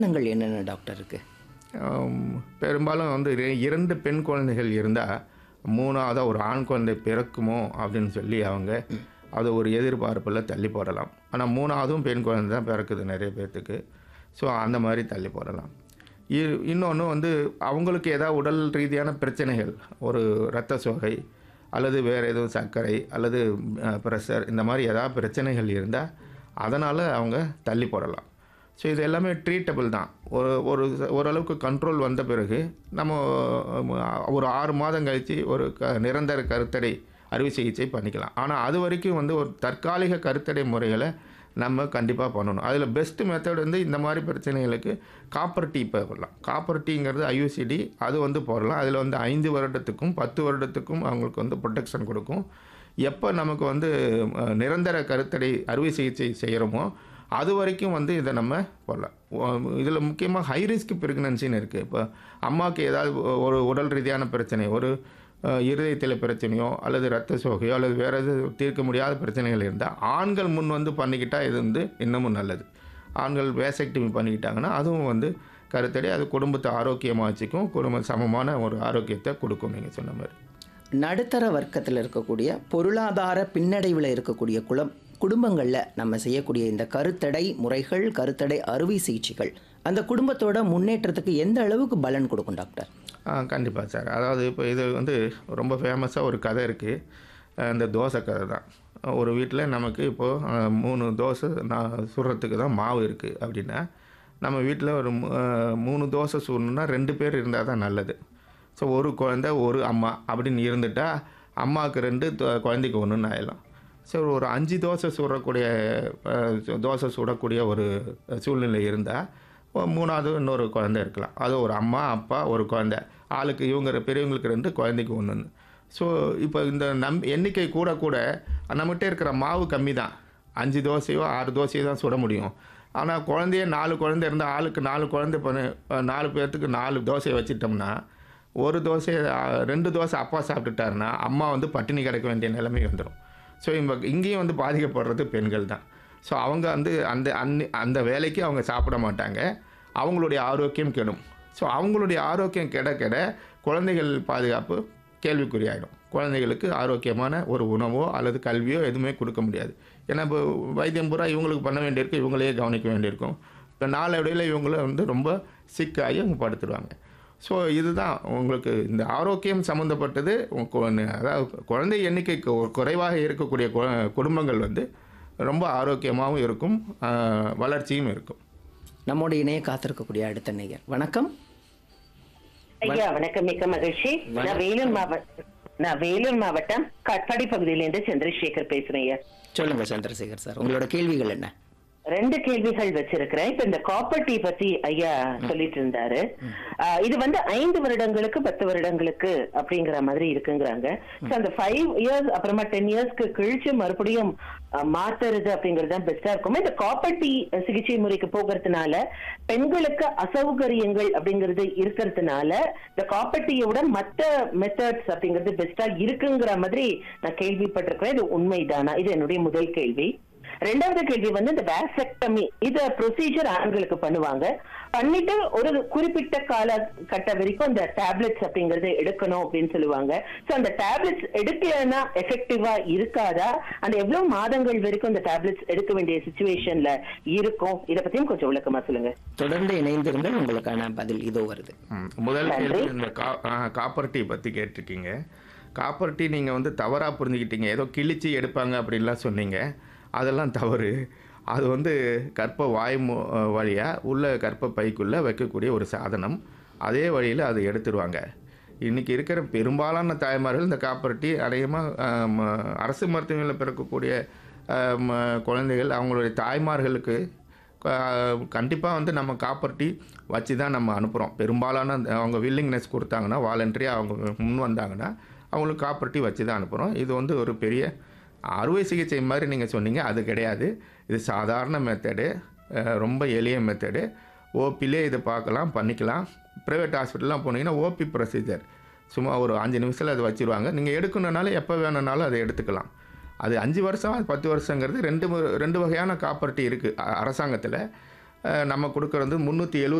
காரணங்கள் என்னென்ன டாக்டர் இருக்கு ஆம், பெரும்பாலும் வந்து இர- இரண்டு பெண் குழந்தைகள் இருந்தால் மூணாவதாக ஒரு ஆண் குழந்தை பிறக்குமோ அப்படின்னு சொல்லி அவங்க அதை ஒரு எதிர்பார்ப்பில் தள்ளி போடலாம் ஆனால் மூணாவதும் பெண் குழந்தை தான் பிறக்குது நிறைய பேர்த்துக்கு ஸோ அந்த மாதிரி தள்ளி போடலாம் இன்னொன்று வந்து அவங்களுக்கு ஏதாவது உடல் ரீதியான பிரச்சனைகள் ஒரு இரத்த சோகை அல்லது வேறு எதுவும் சர்க்கரை அல்லது ப்ரெஷர் இந்த மாதிரி ஏதாவது பிரச்சனைகள் இருந்தால் அதனால் அவங்க தள்ளி போடலாம் ஸோ இது எல்லாமே ட்ரீட்டபிள் தான் ஒரு ஒரு ஓரளவுக்கு கண்ட்ரோல் வந்த பிறகு நம்ம அஹ், ஒரு ஆறு மாதம் கழித்து ஒரு க நிரந்தர கருத்தடை அறுவை சிகிச்சை பண்ணிக்கலாம் ஆனால் அது வரைக்கும் வந்து ஒரு தற்காலிக கருத்தடை முறைகளை நம்ம கண்டிப்பாக பண்ணணும் அதில் பெஸ்ட் மெத்தட் வந்து இந்த மாதிரி பிரச்சனைகளுக்கு காப்பர் டீ போடலாம் காப்பர் டீங்கிறது ஐயூசிடி அது வந்து போடலாம் அதில் வந்து ஐந்து வருடத்துக்கும் பத்து வருடத்துக்கும் அவங்களுக்கு வந்து ப்ரொடெக்ஷன் கொடுக்கும் எப்போ நமக்கு வந்து அஹ், நிரந்தர கருத்தடை அறுவை சிகிச்சை செய்கிறோமோ அது வரைக்கும் வந்து இதை நம்ம போடலாம் இதில் முக்கியமாக ஹை ரிஸ்க் ப்ரெக்னன்சின்னு இருக்குது இப்போ அம்மாவுக்கு ஏதாவது ஒரு உடல் ரீதியான பிரச்சனை ஒரு அஹ், இருதயத்தில் பிரச்சனையோ அல்லது ரத்த சோகையோ அல்லது வேறு எது தீர்க்க முடியாத பிரச்சனைகள் இருந்தால் ஆண்கள் முன் வந்து பண்ணிக்கிட்டால் இது வந்து இன்னமும் நல்லது ஆண்கள் வேசக்டிமி பண்ணிக்கிட்டாங்கன்னா அதுவும் வந்து கருத்தடை அது குடும்பத்தை ஆரோக்கியமாக வச்சுக்கும் குடும்ப சமமான ஒரு ஆரோக்கியத்தை கொடுக்கும் நீங்கள் சொன்ன மாதிரி நடுத்தர வர்க்கத்தில் இருக்கக்கூடிய பொருளாதார பின்னடைவில் இருக்கக்கூடிய குலம் குடும்பங்களில் நம்ம செய்யக்கூடிய இந்த கருத்தடை முறைகள் கருத்தடை அறுவை சிகிச்சைகள் அந்த குடும்பத்தோட முன்னேற்றத்துக்கு எந்த அளவுக்கு பலன் கொடுக்கும் டாக்டர் ஆ கண்டிப்பாக சார் அதாவது இப்போ இது வந்து ரொம்ப ஃபேமஸாக ஒரு கதை இருக்குது இந்த தோசை கதை தான் ஒரு வீட்டில் நமக்கு இப்போது மூணு தோசை நான் சுடுறதுக்கு தான் மாவு இருக்குது அப்படின்னா நம்ம வீட்டில் ஒரு மூ- அஹ், மூணு தோசை சுடணுன்னா ரெண்டு பேர் இருந்தால் தான் நல்லது ஸோ ஒரு குழந்தை ஒரு அம்மா அப்படின்னு இருந்துட்டா அம்மாவுக்கு ரெண்டு தொ- குழந்தைக்கு ஒன்றுன்னு ஆயிடலாம் ஸோ ஒரு அஞ்சு தோசை சுடக்கூடிய அஹ், தோசை சுடக்கூடிய ஒரு சூழ்நிலை இருந்தால் மூணாவது இன்னொரு குழந்தை இருக்கலாம் அது ஒரு அம்மா அப்பா ஒரு குழந்தை ஆளுக்கு இவங்க பெரியவங்களுக்கு ரெண்டு குழந்தைக்கு ஒன்றுன்னு ஸோ இப்போ இந்த நம் எண்ணிக்கை கூட கூட நம்மகிட்ட இருக்கிற மாவு கம்மி தான் அஞ்சு தோசையோ ஆறு தோசையோ தான் சுட முடியும் ஆனால் குழந்தைய நாலு குழந்தை இருந்தால் ஆளுக்கு நாலு குழந்தை பண்ணு நாலு பேர்த்துக்கு நாலு தோசையை வச்சிட்டோம்னா ஒரு தோசை ரெண்டு தோசை அப்பா சாப்பிட்டுட்டாருன்னா அம்மா வந்து பட்டினி கிடக்க வேண்டிய நிலைமை வந்துடும் ஸோ இவங்க இங்கேயும் வந்து பாதிக்கப்படுறது பெண்கள் தான் ஸோ அவங்க வந்து அந்த அன்னி அந்த வேலைக்கு அவங்க சாப்பிட மாட்டாங்க அவங்களுடைய ஆரோக்கியம் கெடும் ஸோ அவங்களுடைய ஆரோக்கியம் கெட கெட குழந்தைகள் பாதுகாப்பு கேள்விக்குறியாயிடும் குழந்தைகளுக்கு ஆரோக்கியமான ஒரு உணவோ அல்லது கல்வியோ எதுவுமே கொடுக்க முடியாது ஏன்னா இப்போ வைத்தியம் பூரா இவங்களுக்கு பண்ண வேண்டியிருக்கு இவங்களையே கவனிக்க வேண்டியிருக்கும் இப்போ நாளடைவில் இவங்கள வந்து ரொம்ப சிக்காகி அவங்க படுத்துடுவாங்க ஸோ இதுதான் உங்களுக்கு இந்த ஆரோக்கியம் சம்மந்தப்பட்டது உங்க கு- அதாவது குழந்தை எண்ணிக்கை கு- குறைவாக இருக்கக்கூடிய கு- குடும்பங்கள் வந்து ரொம்ப ஆரோக்கியமாகவும் இருக்கும் ஆஹ், வளர்ச்சியும் இருக்கும் நம்மோட இணைய காத்திருக்கக்கூடிய அடுத்த நேயர் வணக்கம் ஐயா வணக்கம் மிக்க மகிழ்ச்சி நான் வேலூர் மாவட்டம் நான் வேலூர் மாவட்டம் காட்பாடி பகுதியிலிருந்து சந்திரசேகர் பேசுறேன் ஐயா சொல்லுங்க சந்திரசேகர் சார் உங்களோட கேள்விகள் என்ன ரெண்டு கேள்விகள் வச்சிருக்கிறேன் இப்ப இந்த காப்பர் டீ பத்தி ஐயா சொல்லிட்டு இருந்தாரு ஆஹ் இது வந்து ஐந்து வருடங்களுக்கு பத்து வருடங்களுக்கு அப்படிங்கிற மாதிரி இருக்குங்கிறாங்க So, அந்த ஃபைவ் இயர்ஸ் அப்புறமா டென் இயர்ஸ்க்கு கழிச்சு மறுபடியும் ஆஹ், மாத்துறது அப்படிங்கிறது தான் பெஸ்டா இருக்கும் இந்த காப்பர் டீ சிகிச்சை முறைக்கு போகிறதுனால பெண்களுக்கு அசௌகரியங்கள் அப்படிங்கிறது இருக்கிறதுனால இந்த காப்பர் டீயோட மத்த மெத்தட்ஸ் அப்படிங்கிறது பெஸ்டா இருக்குங்கிற மாதிரி நான் கேள்விப்பட்டிருக்கிறேன் இது உண்மைதானா இது என்னுடைய முதல் கேள்வி ரெண்டாவது கேள்வி வந்து இந்த வேசெக்டமி இத ப்ரொசீஜர் ஆண்களுக்கு பண்ணுவாங்க பண்ணிட்டு ஒரு குறிப்பிட்ட கால கட்ட வரைக்கும் அந்த டேப்லெட்ஸ் அப்படிங்கறது எடுக்கணும் அப்படின்னு சொல்லுவாங்க சோ அந்த டேப்லெட்ஸ் எடுக்கலன்னா எஃபெக்டிவா இருக்காதா அந்த எவ்வளவு மாதங்கள் வரைக்கும் அந்த டேப்லெட்ஸ் எடுக்க வேண்டிய சுச்சுவேஷன்ல இருக்கும் இத பத்தியும் கொஞ்சம் விளக்கமா சொல்லுங்க தொடர்ந்து இணைந்திருங்கள் உங்களுக்கான பதில் இதோ வருது ம், முதல் நன்றி. கேள்வி இந்த கா ஆ, காப்பர் டீ பற்றி கேட்டிருக்கீங்க காப்பர் டீ நீங்கள் வந்து தவறாக புரிஞ்சுக்கிட்டீங்க ஏதோ கிழிச்சு எடுப்பாங்க அப்படின்லாம் சொன்னீங்க அதெல்லாம் தவறு அது வந்து கற்ப வாய் வழியாக உள்ள கற்ப பைக்குள்ளே வைக்கக்கூடிய ஒரு சாதனம் அதே வழியில் அதை எடுத்துருவாங்க இன்றைக்கி இருக்கிற பெரும்பாலான தாய்மார்கள் இந்த காப்பர் டீ அநேகமாக அரசு மருத்துவமனையில் பிறக்கக்கூடிய ஆம், குழந்தைகள் அவங்களுடைய தாய்மார்களுக்கு கண்டிப்பாக வந்து நம்ம காப்பர் டீ வச்சு தான் நம்ம அனுப்புகிறோம் பெரும்பாலான அந்த அவங்க வில்லிங்னஸ் கொடுத்தாங்கன்னா வாலண்டரியாக அவங்க முன் வந்தாங்கன்னா அவங்களுக்கு காப்பர் டீ வச்சு தான் அனுப்புகிறோம் இது வந்து ஒரு பெரிய அறுவை சிகிச்சை மாதிரி நீங்கள் சொன்னீங்க அது கிடையாது இது சாதாரண மெத்தடு ரொம்ப எளிய மெத்தடு ஓபிலே இதை பார்க்கலாம் பண்ணிக்கலாம் ப்ரைவேட் ஹாஸ்பிட்டல்லாம் போனீங்கன்னா ஓபி ப்ரொசீஜர் சும்மா ஒரு அஞ்சு நிமிஷத்தில் அதை வச்சிருவாங்க நீங்கள் எடுக்கணுன்னாலும் எப்போ வேணும்னாலும் அதை எடுத்துக்கலாம் அது அஞ்சு வருஷம் அது பத்து வருஷங்கிறது ரெண்டு மு- ரெண்டு வகையான காப்பர்ட்டி இருக்குது அரசாங்கத்தில் அஹ், நம்ம கொடுக்கறது முந்நூற்றி